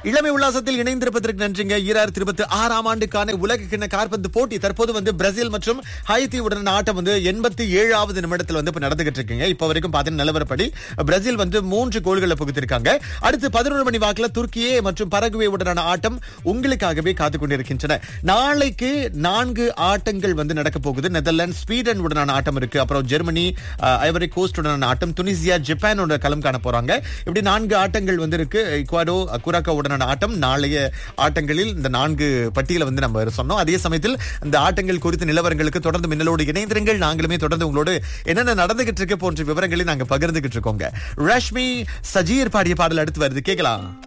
இளமை உல்லாசத்தில் இணைந்திருப்பதற்கு நன்றிங்க ஈராயிரத்தி இருபத்தி ஆறாம் ஆண்டுக்கான உலக கிண்ண காற்பந்து போட்டி தற்போது வந்து பிரேசில் மற்றும் ஹைத்தி உடனான ஆட்டம் வந்து எண்பத்தி ஏழாவது நிமிடத்தில் வந்து இப்ப நடந்துகிட்டு இருக்குங்க இப்ப வரைக்கும் பாத்தீங்கன்னா நிலவரப்படி பிரேசில் வந்து மூன்று கோல்களை புகுத்திருக்காங்க அடுத்து பதினொரு மணி வாக்குல துருக்கியே மற்றும் பரகுவே உடனான ஆட்டம் உங்களுக்காகவே காத்துக் கொண்டிருக்கின்றன நாளைக்கு நான்கு ஆட்டங்கள் வந்து நடக்க போகுது நெதர்லாந்து ஸ்வீடன் உடனான ஆட்டம் இருக்கு அப்புறம் ஜெர்மனி அஹ், ஐவரி கோஸ்ட் உடனான ஆட்டம் துனிசியா ஜப்பானோட களம் காண போறாங்க இப்படி நான்கு ஆட்டங்கள் வந்து இருக்கு இக்வாடோ குராக்கா உடனான ஆட்டம் நாளைய ஆட்டங்களில் இந்த நான்கு பட்டியலை வந்து நம்ம சொன்னோம் அதே சமயத்தில் இந்த ஆட்டங்கள் குறித்த நிலவரங்களுக்கு தொடர்ந்து மின்னலோடு இணைந்திருங்கள் நாங்களுமே தொடர்ந்து உங்களோடு என்னென்ன நடந்துகிட்டு இருக்கு போன்ற விவரங்களை நாங்க பகிர்ந்துகிட்டு இருக்கோங்க ரஷ்மி சஜீர் பாடிய பாடல் அடுத்து வருது கேட்கலாம்